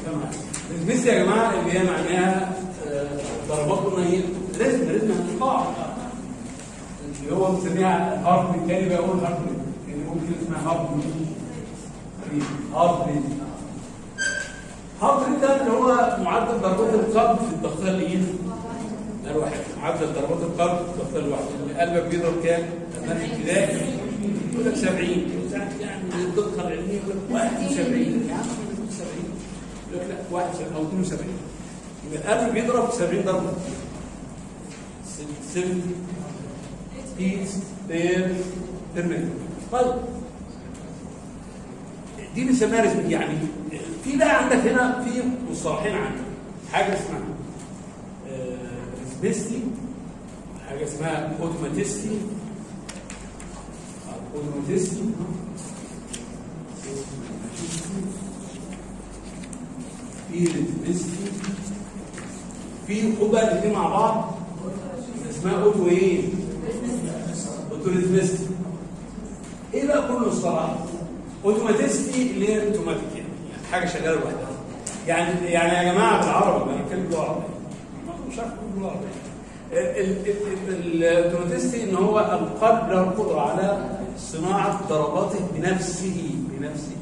معايا الريزميس يا جماعه اللي هي معناها آه، ضربات قلنا ايه رزم رزم انقطاع اللي هو بنسميها هارت ريت تاني بقول هارت ريت يعني ممكن اسمها هارت ريت هارت ريت هارت ريت ده اللي هو معدل ضربات القلب في الضغط الايه؟ الواحد معدل ضربات القلب في الضغط الواحد اللي قلبك بيضرب كام؟ أثناء الابتدائي يقول لك 70 يعني الدقه العلميه يقول لك 71 يا عم 70 يقول لك لا 71 او 72 يبقى القلب بيضرب 70 ضربه 70 beats per per minute طيب دي بنسميها رزم يعني في بقى عندك هنا في مصطلحين عندك حاجه اسمها ريزمستي حاجه اسمها اوتوماتيستي اوتوماتيستي في ريزمستي في خبر الاثنين مع بعض اسمها اوتو ايه؟ اوتو ريزمستي ايه بقى كل مصطلح؟ اوتوماتيستي اللي هي اوتوماتيك يعني يعني حاجه شغاله لوحدها يعني يعني يا جماعه بالعربي انا بتكلم لغه عربيه مش عارف اقول لغه عربيه الاوتوماتيستي ان هو القلب له القدره على صناعه ضرباته بنفسه بنفسه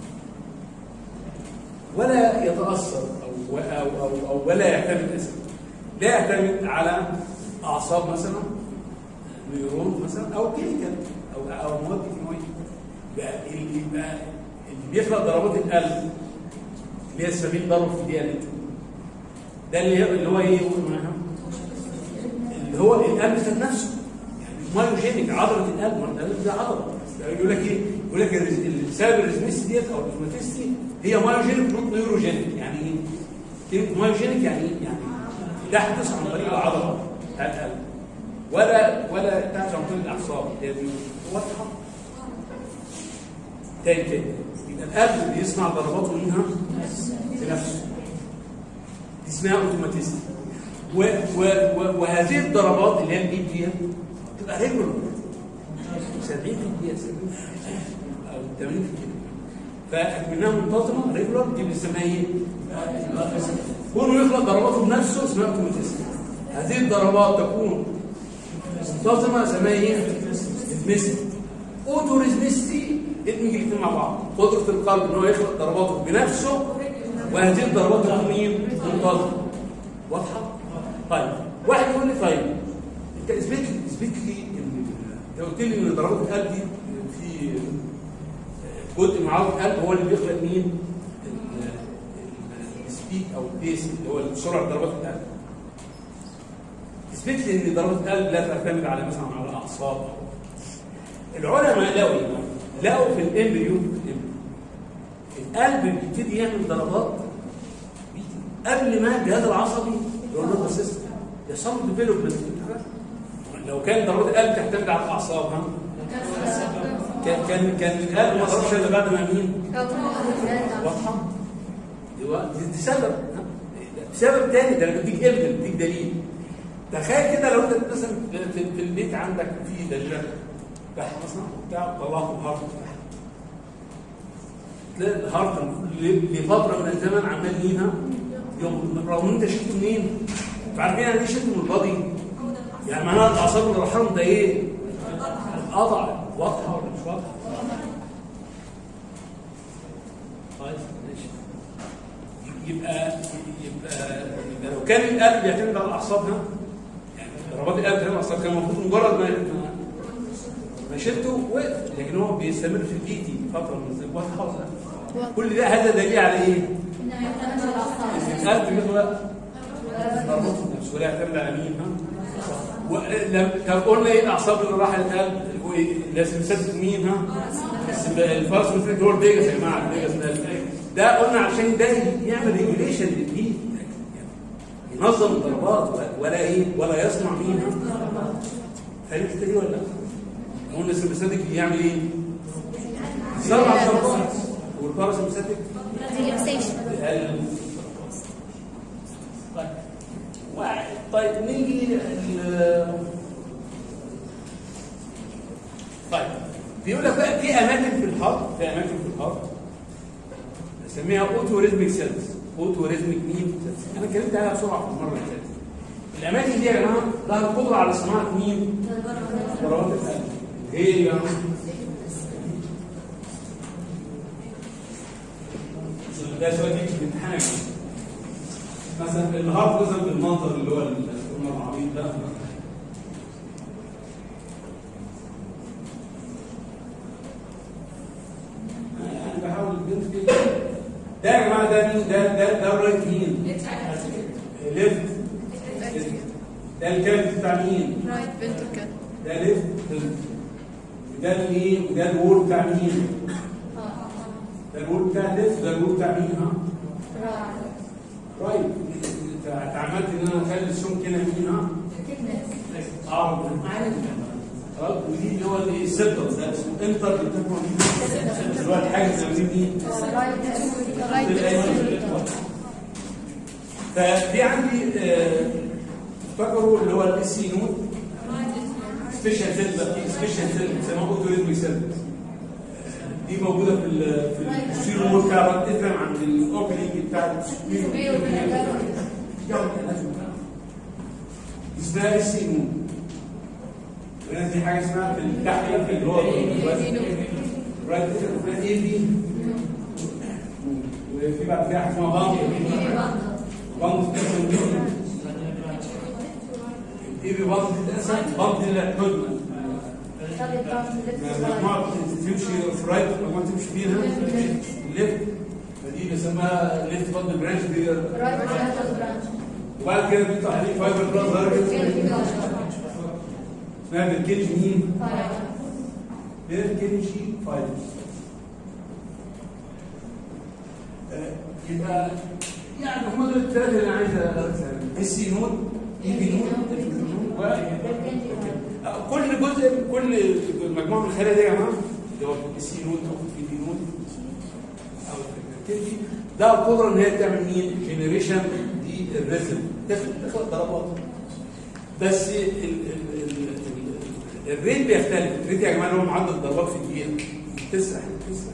ولا يتاثر او او او, أو ولا يعتمد اسم لا يعتمد على اعصاب مثلا نيورون مثلا او كيميكال او او مواد كيماويه يبقى اللي يبقى اللي بيخلق ضربات القلب اللي هي 70 ضرب في الدقيقه دي ده اللي هو اللي هو ايه يقول معاها اللي هو القلب ذات نفسه يعني مايوجينيك عضله القلب ما القلب ده عضله يقول لك ايه؟ يقول لك الرز- السبب الريزميس ديت او الاوتوماتيستي هي مايوجينيك نوت نيوروجينيك يعني ايه؟ كلمه مايوجينيك يعني ايه؟ يعني تحدث عن طريق العضله بتاع القلب ولا ولا تحدث عن طريق الاعصاب هي دي واضحه تاني تاني يبقى القلب بيصنع ضرباته منها بنفسه دي اسمها اوتوماتيستي و و و وهذه الضربات اللي هي الايد دي تبقى ريجولر 70 في الدقيقه 70 او 80 في الدقيقه فاكمنها منتظمه ريجولر دي بنسميها ايه؟ كونه يخلق ضرباته بنفسه اسمها اوتوماتيستي هذه الضربات تكون منتظمه اسمها ايه؟ ريزمستي اوتو ريزمستي ادمج الاثنين مع بعض قدره القلب ان هو يخلق ضرباته بنفسه وهذه الضربات تكون ايه؟ منتظمه واضحه؟ طيب واحد يقول لي طيب انت اثبت لي اثبت لي ان انت قلت لي ان ضربات القلب دي في جزء من عضله القلب هو اللي بيخلق مين؟ ال- ال- السبيد او البيس اللي هو سرعه ضربات القلب. اثبت لي ان ضربات القلب لا تعتمد على مثلا على اعصاب العلماء لقوا ايه؟ لقوا في الامبريو القلب بيبتدي يعمل ضربات قبل ما الجهاز العصبي يقول سيستم يحصل له ديفلوبمنت لو كان ضربات القلب تعتمد على الاعصاب ها كان كان كان القلب ما ضربش الا بعد ما مين؟ واضحه؟ ايوه دي, دي سبب ها؟ سبب تاني ده انا بديك ايفيدنس بديك دليل تخيل كده لو انت مثلا في, في, في البيت عندك في دجاج تحت مثلا وبتاع طلعت الهارت تحت تلاقي الهارت ل- لفتره من الزمن عمال ليها يوم رغم ان انت شلته منين؟ انتوا عارفين يعني ايه شلته من البادي؟ يعني معناها الاعصاب اللي راح لهم ده ايه؟ قطع واضحه ولا مش واضحه؟ طيب ماشي يبقى يبقى يبقى لو كان القلب بيعتمد على الاعصاب ها يعني ضربات القلب هنا الاعصاب كان المفروض مجرد ما ما- ما شلته وقف لكن هو بيستمر في البي تي فتره من الزمن واضحه ولا لا؟ كل ده هذا دليل على ايه؟ ان القلب بيخلق ضرباته بنفسه ولا يعتمد على مين ها؟ ولم طب قلنا ايه الاعصاب اللي راح القلب هو إيه؟ لازم نثبت مين ها؟ الفارس مثل هو الفيجاس يا جماعه الفيجاس ده ده قلنا عشان ده يعمل ريجوليشن للبيت ينظم الضربات ولا ايه ولا يصنع مين ها؟ فاهم الحته دي ولا لا؟ قلنا السمباثيك يعمل ايه؟ يسرع الضربات والباراسمباثيك يقلل طيب واحد طيب نيجي ال- طيب بيقول لك بقى في اماكن في الهارت في اماكن في الهارت نسميها اوتو ريزميك سيلز اوتو ريزميك مين انا اتكلمت عليها بسرعه في المره اللي فاتت الاماكن دي يا جماعه لها القدره على صناعه مين؟ ضربات القلب هي ده سؤال يجي في الامتحان يا جماعه مثلا الهارت ريزم بالمنظر اللي هو الاسطوانه العريض ده انا بحاول بنت ده يا جماعه ده مين ده ده ده الرايت مين ليفت ده الكابت بتاع مين رايت فنتركل ده ليفت ده الايه وده الوول بتاع مين ده الوول بتاع الليفت ده الوول بتاع مين ها رايت انت اتعمدت ان انا اخلي السمك هنا مين ها اه خلاص ودي اللي هو الايه السبتم ده اسمه انتر اللي هو الحاجز اللي مين ففي عندي آه، فاكروا اللي هو الاس سي نوت سبيشال سيل سبيشال سيل بيسموها اوتوريزم سيل دي موجوده في ال في السيرو مول بتاع تفهم عند الاوبننج بتاع السيرو اسمها اس سي نوت هنا في حاجه اسمها في التحت في اللي هو رايت اسمها اي بي وفي بعد كده حاجه اسمها بامب بامب ايه بي بامب دي اساسا بامب دي اللي هتمدمن مجموعه تمشي في رايت مجموعه تمشي فيها ليفت فدي بيسموها ليفت باند برانش دي وبعد كده بيطلع عليه فايبر بلاد ظاهر اسمها بالكيج مين؟ بالكيجي فايبرز يبقى يعني هم دول الثلاثه اللي انا عايز اركز عليهم اس نوت اي بي نوت و كل جزء كل مجموعه من الخلايا دي يا جماعه اللي هو اس نوت او اي بي نوت او الكيجي ده القدره ان هي تعمل مين؟ جنريشن دي الريزم تخلق ضربات بس ال ال ال ال الريت بيختلف الريت يا جماعه اللي هو معدل الضربات في الدقيقه تسرح تسرح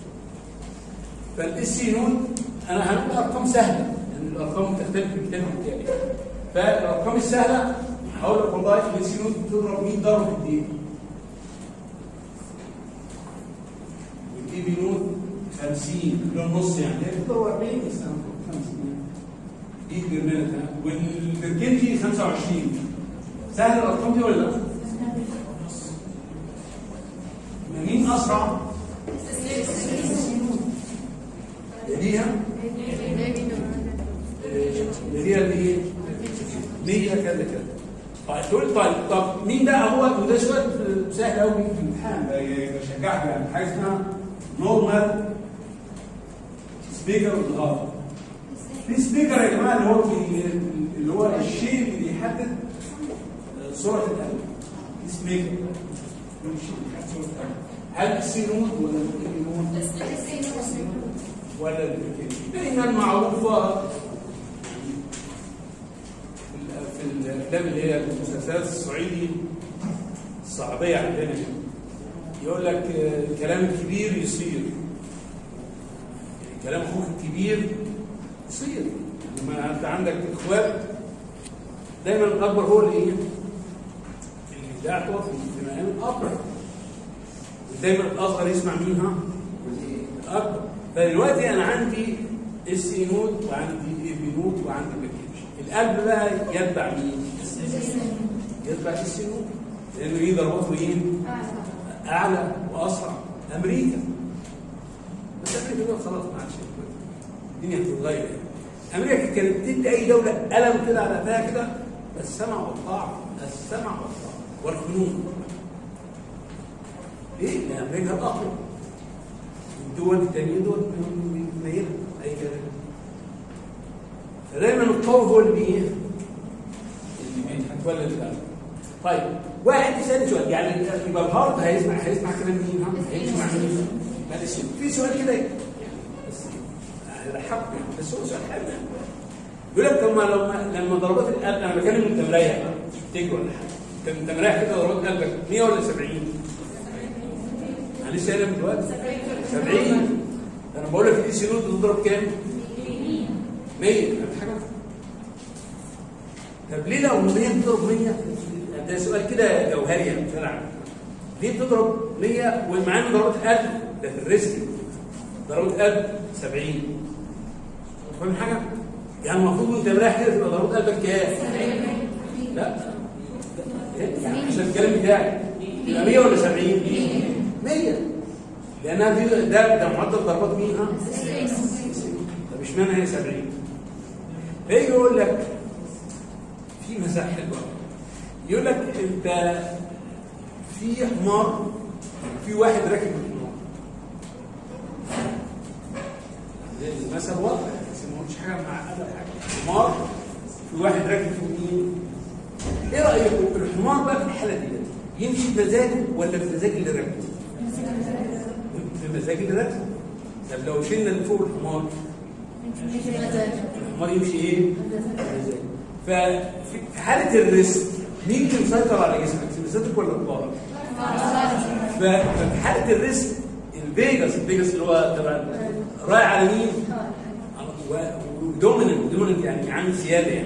فالاس سي نوت انا هنقول ارقام سهله لان الارقام بتختلف من كتاب للتاني فالارقام السهله هقول لك والله الاس سي نوت بتضرب 100 ضرب في الدقيقه والاي بي نوت 50 اللي هو النص يعني هي بتضرب 40 بس انا بقول 50 دي بير والبركنجي 25 سهل الارقام دي ولا لا؟ مين اسرع؟ يليها يليها الايه؟ 100 كذا كذا طيب تقول طيب طب مين بقى هو وده سؤال سهل قوي في الامتحان بشجعك يعني حاجه اسمها نورمال سبيكر والهارد في سبيكر يا جماعه اللي هو في اللي هو الشيء اللي بيحدد سرعه القلب سبيكر الشيء اللي بيحدد سرعه القلب هل السي نود ولا الاي نود ولا البركيتي دايما معروفه في الافلام اللي هي المسلسلات الصعيدي الصعيديه عندنا يقول لك الكلام الكبير يصير كلام اخوك الكبير يصير لما انت عندك اخوات دايما الاكبر هو اللي ايه؟ اللي بتاعته في المقام الاكبر دايما الاصغر يسمع مين ها؟ الاكبر فدلوقتي انا عندي اس اي نود وعندي اي بي نود وعندي باكيج القلب بقى يتبع مين؟ يتبع اس اي نود لانه ايه ضرباته ايه؟ اعلى واسرع امريكا بس امريكا دول خلاص ما عادش الدنيا هتتغير يعني. امريكا كانت تدي اي دوله قلم كده على قفاها كده السمع والطاعه السمع والطاعه والفنون ليه؟ لان امريكا الاقوى الدول الثانيه دول قليله اي كلام فدايما القوي هو اللي ايه؟ اللي هتولد القلب طيب واحد يسالني سؤال يعني يبقى الهارد هيسمع هيسمع كلام مين؟ هيسمع مين؟ معلش في سؤال كده بس هيضحكك يعني بس هو سؤال حلو يعني يقول لك طب ما لو لما ضربات القلب انا بكلم انت مريح مش بتيجي ولا حاجه كان انت مريح كده ضربات قلبك 100 ولا 70 انا لسه قايل دلوقتي 70 انا بقول لك الاي سي نود بتضرب كام؟ 100 فهمت حاجه؟ طب ليه لو 100 بتضرب 100 ده سؤال كده جوهري يعني فرع ليه بتضرب 100 ومعانا ضربات 1000 ده في الريسك ضربات 1000 70 فاهم حاجه؟ يعني المفروض وانت رايح كده تبقى ضربات قلبك كام؟ لا يعني عشان الكلام بتاعي يبقى 100 ولا 70 100 لانها دي ده ده معدل ضربات مين ها طب اشمعنى هي 70 فيجي يقول لك في مساحه حلوه يقول لك انت في حمار في واحد راكب الحمار المثل واضح بس ما قلتش حاجه معقده حاجه حمار في واحد راكب في مين ايه رايكم الحمار بقى في الحاله دي يمشي بمزاجه ولا بمزاج اللي راكبه بمزاج اللي راكبه طب لو شلنا اللي فوق الحمار الحمار يمشي ايه بمزاجه ففي حاله الريسك مين اللي مسيطر على جسمك سمساتك ولا الظهر ففي حاله الريسك الفيجاس الفيجاس اللي هو تبع رايح على مين ودوميننت دوميننت يعني عامل سياده يعني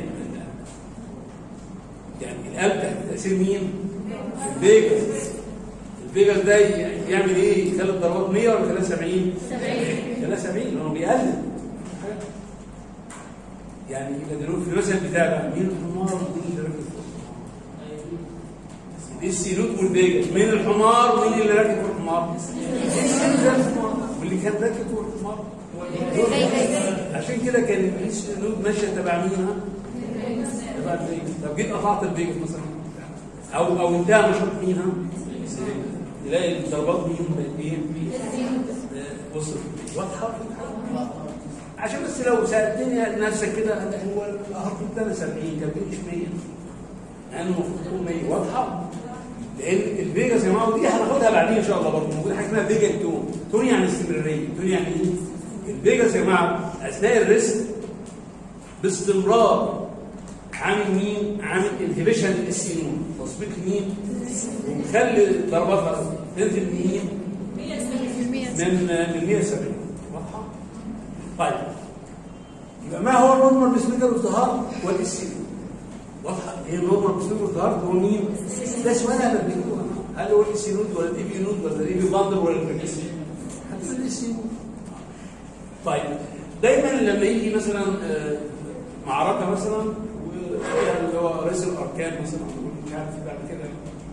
يعني القلب تحت تاثير مين الفيجاس الفيجاس ده يعمل ايه يخلي الضربات 100 ولا يخليها 70 يخليها 70 لانه بيقلل يعني يبقى دلوقتي في المثل بتاع بقى مين الحمار ومين اللي راكب فوق دي السينوت والفيجاس مين الحمار ومين اللي راكب فوق الحمار واللي كان راكب فوق الحمار عشان كده كان السينوت ماشيه تبع مين ها؟ تبع الفيجاس طب جيت قطعت الفيجاس مثلا او او انتهى نشاط مين ها؟ تلاقي الضربات مين بقت ايه؟ بص واضحه عشان بس لو سالتني نفسك كده هو الهارت بتاعنا 70 كان مش 100 يعني المفروض تكون 100 واضحه لان الفيجاس يا جماعه ودي هناخدها بعدين ان شاء الله برضه موجوده حاجه اسمها فيجا تون تون يعني استمراريه تون يعني ايه؟ الفيجاس يا جماعه اثناء الريست باستمرار عامل مين؟ عامل انهبيشن للسينون تثبيط مين؟ ومخلي ضربات تنزل مين؟ من من 170 واضحه؟ طيب يبقى ما هو النورمال بسميكر والظهار والسينون واضحه ايه النورمال بسميكر والظهار هو مين؟ ده سؤال انا بديله هل هو السينود ولا الاي بي نود ولا الاي بي باندر ولا الريكسي؟ هتقول لي السينود طيب دايما لما يجي مثلا معركه مثلا اللي هو رئيس الاركان مثلا مش عارف بعد كده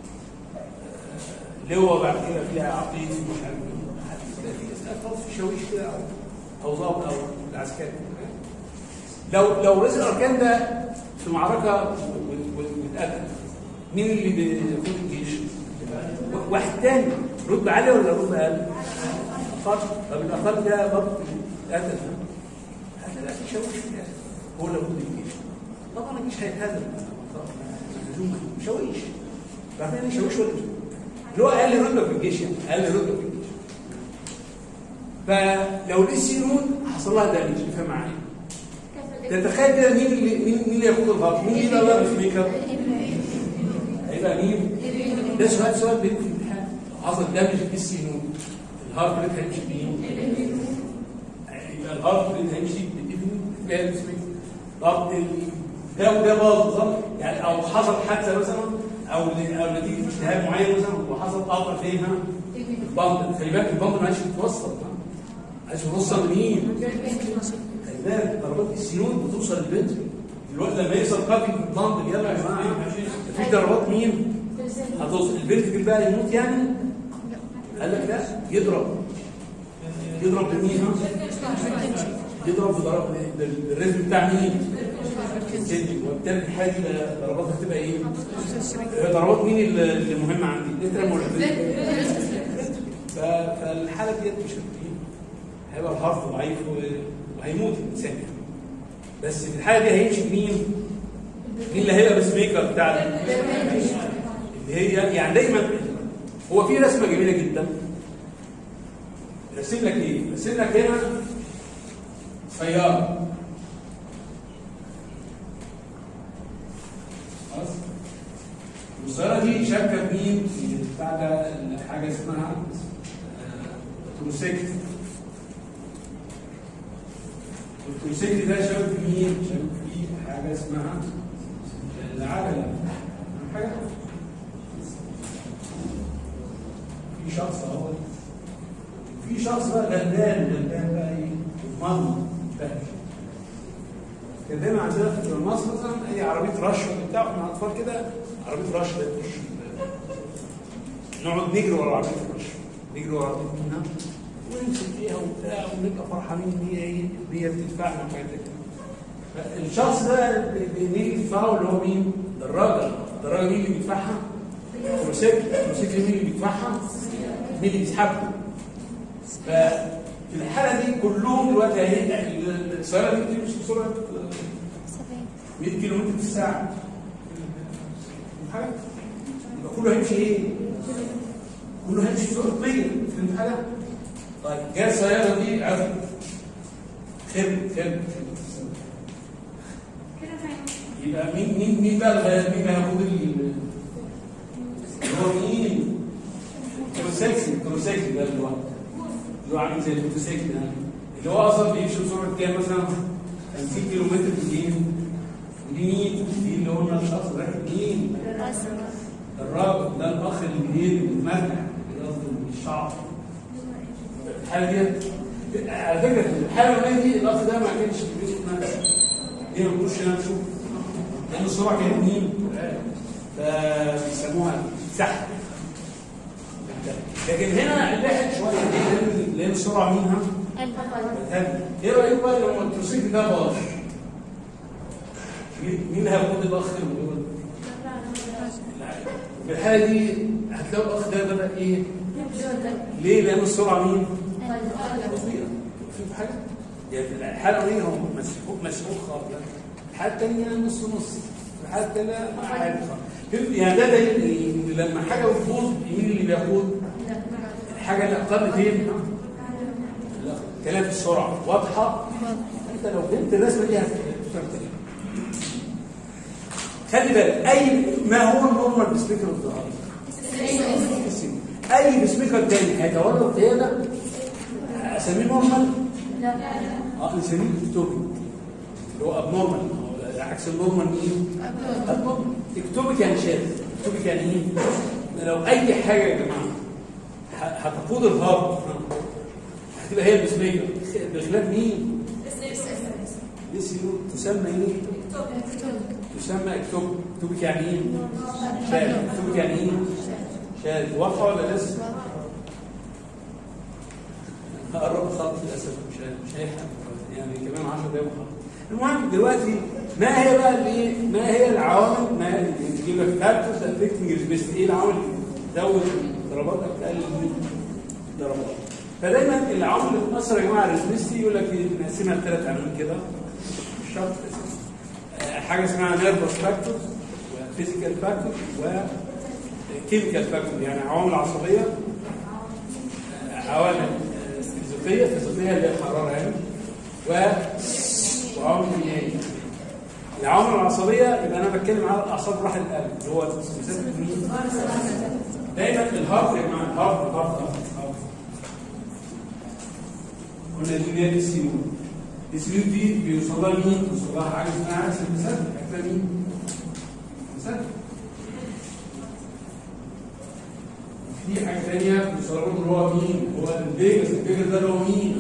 لواء بعد كده فيها عقيد مش عارف في في شاويش كده او ضابط او العسكري لو لو رئيس الاركان ده في معركه واتقتل مين اللي بيقود الجيش؟ واحد تاني رتبه عاليه ولا رتبه اقل؟ اقل طب الاقل ده برضه اتقتل هذا لا في شاويش فيها هو اللي بيقود الجيش طبعا الجيش هيتهزم شاويش بعدين شاويش ولا اللي هو اقل رتبه في الجيش يعني اقل رتبه في الجيش فلو الاس نون حصل لها دامج فاهم معايا تتخيل كده مين اللي مين مين اللي ياخد الغلط مين اللي يبقى في ميك اب هيبقى مين ده سؤال سؤال بيجي في الامتحان حصل دامج في الاس نون الهارت ريت هيمشي بمين يبقى الهارت ريت هيمشي بالابن طب ده وده باظ يعني او حصل حادثه مثلا او او نتيجه اجتهاد معين مثلا وحصل قطع فيها البامب خلي بالك البامب ما عادش بيتوصل ما عادش بيوصل لمين؟ خلي بالك ضربات السيول بتوصل للبنت دلوقتي لما يحصل قطع في البامب يلا يا جماعه في ضربات مين؟ هتوصل البنت بقى يموت يعني؟ قال لك لا يضرب يضرب بمين؟ يضرب بضرب بالريتم بتاع مين؟ وبالتالي الحاله دي ضرباتها هتبقى ايه؟ ضربات مين اللي مهمه عندي؟ الاترم ولا فالحاله ديت مش هيبقى الهارت ضعيف وهيموت الانسان يعني بس في الحاله دي هيمشي بمين؟ مين اللي هيبقى بسميكر بتاع اللي هي يعني دايما هو في رسمه جميله جدا رسم لك ايه؟ رسم لك هنا سياره خلاص والسياره دي شابكه بمين؟ بتاع ده حاجه اسمها تروسيكت والتروسيكل ده شبك في مين؟ شبك في حاجه اسمها العجله فاهم حاجه؟ في شخص اهو في شخص بقى غلبان غلبان بقى ايه؟ مضمون فاهم كان دايما عندنا في مصر مثلا اي عربيه رش ولا بتاع واحنا اطفال كده عربيه رش ده تخش نقعد نجري ورا عربيه الرش نجري ورا عربيه منها ونمسك فيها وبتاع ونبقى فرحانين ان هي ايه ان هي بتدفعنا وحاجات زي كده الشخص ده اللي بنيجي ندفعه اللي هو مين؟ ده الراجل ده الراجل مين اللي بيدفعها؟ الموتوسيكل الموتوسيكل مين اللي بيدفعها؟ مين اللي بيسحبها؟ ففي الحاله دي كلهم دلوقتي هي السياره دي بتمشي بسرعه 100 كيلو متر في الساعه حاجه يبقى كله هيمشي ايه؟ كله هيمشي بسرعه 100 فهمت حاجه؟ طيب جت السياره دي عرفت خرب خرب يبقى مين مين مين بقى الغ- مين اللي هياخد ال- اللي هو مين؟ التروسيكل التروسيكل ده اللي هو اللي هو عامل زي الموتوسيكل ده اللي هو اصلا بيمشي بسرعه كام مثلا 50 كيلو متر في الدقيقه ودي مين؟ دي اللي قلنا الشخص راكب مين؟ الراجل ده الاخ الجديد المتمتع اللي قصده الشعب الحاله دي على فكره في الحاله الاولانيه دي الاخ ده ما كانش بيتمتع ليه ما بيقولش انا اشوف لان السرعه كانت مين؟ فبيسموها سحب لكن هنا اللحق شويه ليه؟ لان لان السرعه مين ها؟ بتهدي. ايه رايك بقى لو التروسيكل ده باظ؟ مين مين اللي هياخد الاخ اللي في الحاله دي هتلاقوا الاخ ده بدا ايه؟ ليه؟ لان السرعه مين؟ بطيئه في حاجه؟ يعني في الحاله الاولانيه هو مسحوق مسحوق خالص الحاله الثانيه نص نص الحاله الثالثه ما عارف خالص يعني ده دليل ان لما حاجه بتبوظ مين اللي بيقود؟ الحاجه اللي اقل فين؟ لا، كلام في السرعه واضحه انت لو فهمت الرسمه دي هتفهم خلي بالك اي ما هو النورمال بسبيكر اوف ذا اي بسبيكر تاني هيتولد قياده اسميه نورمال اه نسميه اكتوبيك اللي هو ابنورمال عكس النورمال مين؟ ابنورمال اكتوبيك يعني شاذ اكتوبيك يعني ايه؟ لو اي حاجه يا جماعه ه- هتقود الهارت هتبقى هي البسبيكر بخلاف مين؟ لسه تسمى ايه؟ تسمى اكتوبيك اكتوبيك يعني ايه؟ شاذ اكتوبيك يعني ايه؟ شاذ واضحه ولا لسه؟ قرب خالص للاسف مش مش هيلحق يعني كمان 10 دقايق وخلاص المهم دلوقتي ما هي بقى الايه ما هي العوامل ما اللي تجيب لك فاكتورز افكتنج البيست ايه العوامل اللي تزود الضربات او تقلل الضربات فدايما العوامل اللي بتاثر يا جماعه على الريسبيستي يقول لك نقسمها لثلاث عناوين كده مش شرط آه، حاجه اسمها نيرفس فاكتورز وفيزيكال فاكتورز وكيميكال فاكتورز يعني عوامل عصبيه عوامل فيزيقيه فيزيقيه اللي هي الحراره يعني و وعوامل كيميائيه العوامل العصبيه يبقى انا بتكلم على اعصاب راحه القلب اللي هو بالذات مين؟ دايما الهارت يا جماعه الهارت الهارت الهارت قلنا دي اللي هي السيول السيول دي بيوصل لها مين؟ بيوصل لها حاجه اسمها عكس المثال عارفها مين؟ مثال في حاجه ثانيه بيوصل لها اللي هو مين؟ هو الفيجاس الفيجاس ده اللي هو مين؟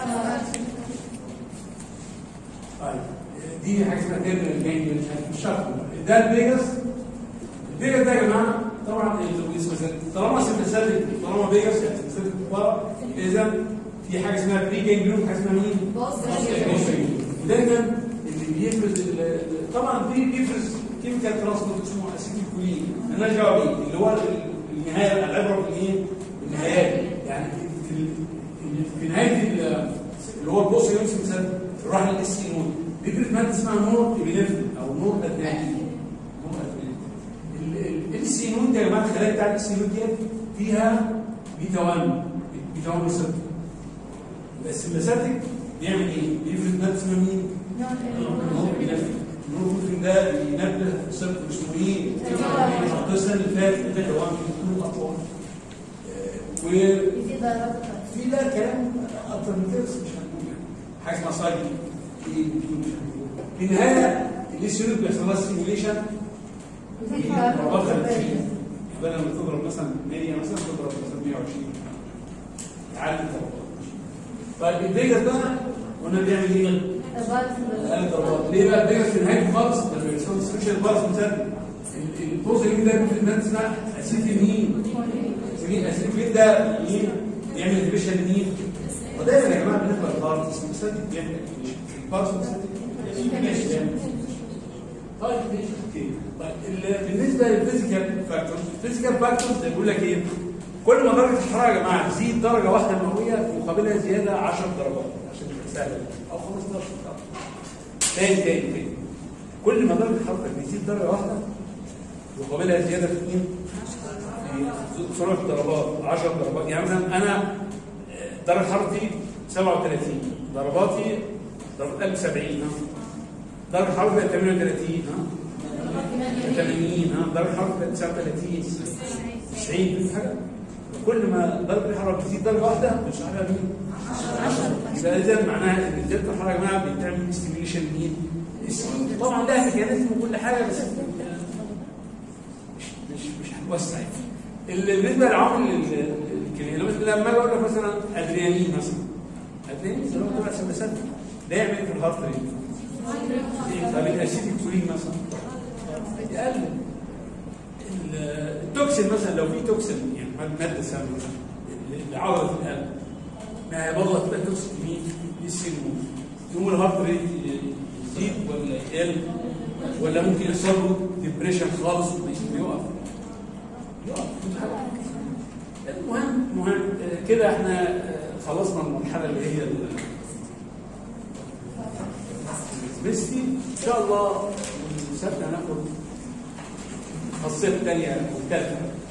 طيب دي حاجه اسمها تيرمينال جانجليون مش شرط ده الفيجاس الفيجاس ده يا جماعه طبعا طالما سمساتيك طالما فيجاس يعني سمساتيك كبار اذا في حاجه اسمها بري جانجليون حاجه اسمها مين؟ ودايما اللي بيفرز ال- ال- طبعا في بيفرز كيميكال ترانسبورت اسمه اسيتيلكولين مالناش دعوه بيه اللي هو ال- النهايه العبره في الايه؟ النهايات يعني في ال- في نهايه ال- اللي هو البوست يمسك مثلا راح للاس اي نود بيفرز ماده اسمها نور ابينفرين او نور ادرينالين نور ادرينالين الاس اي نود يا جماعه الخلايا بتاع الاس اي نود ديت فيها بيتا 1 بيتا 1 ريسبتور بس اللاساتيك بيعمل ايه؟ بيفرز ماده اسمها مين؟ نور ابينفرين نور ابينفرين ده بينبه ريسبتور اسمه ايه؟ حطيت السنه اللي فاتت ده هو بيكون اطول آه، وفي لا كلام اكتر من كده بس مش هنقول يعني حاجه اسمها سايد ايه في النهايه الاس يونت بيحصل لها ستيميوليشن ضربات خارجيه يبقى لما تضرب مثلا 100 مثلا تضرب مثلا 120 تعالي ضربات طيب البيجر ده قلنا بيعمل ايه؟ اقل ضربات ليه بقى البيجر في نهايته خالص لما بيحصل سبيشال بارس مثلا البوز اللي ده في الماده اسمها اسيتينين اسيتينين اسيتينين ده مين؟ يعمل ديبيشن لمين؟ ودايما يا جماعه بالنسبه للبارس السمستاتيك بيعمل البارس سمستاتيك طيب ماشي اوكي طيب ال- بالنسبه للفيزيكال فاكتورز الفيزيكال فاكتورز بيقول لك ايه كل ما درجه الحراره يا جماعه تزيد درجه واحده مئويه مقابلها زياده 10 درجات عشان تبقى سهله او 15 درجه تاني تاني تاني كل ما درجه حرارتك بتزيد درجه واحده مقابلها زياده في مين؟ في سرعه الضربات 10 ضربات يعني مثلا انا درجه حرارتي 37 ضرباتي ضربة قلب 70 ها درجه حرارتي 38 ها 80 ها درجه حرارتي 39 90 في حاجه كل ما درجه الحراره بتزيد درجه واحده مش على مين؟ 10 يبقى اذا معناها ان زياده الحراره يا جماعه بتعمل ستيميوليشن مين؟ السين. طبعا ده ميكانيزم وكل حاجه بس مش مش مش هنوسع يعني. ال- بالنسبه للعوامل ال- ال- الكيميائيه لما لما اجي اقول لك مثلا ادرينالين مثلا ادرينالين اللي هو تبع سمسات ده يعمل ايه في الهارت ريت؟ طب الاسيتيك كولين مثلا يقلل ال- التوكسين مثلا لو في توكسين يعني ماده سامه مثلا اللي عرضت القلب ما هي برضه هتبقى توكسين مين؟ للسيلمون يقوم الهارت ريت يزيد ولا يقل ولا ممكن يحصل له ديبريشن خالص ويقف يقف المهم المهم آه، كده احنا آه، خلصنا المرحله اللي هي ال- السبيستي ان شاء الله السبت هناخد خاصيه ثانيه مختلفه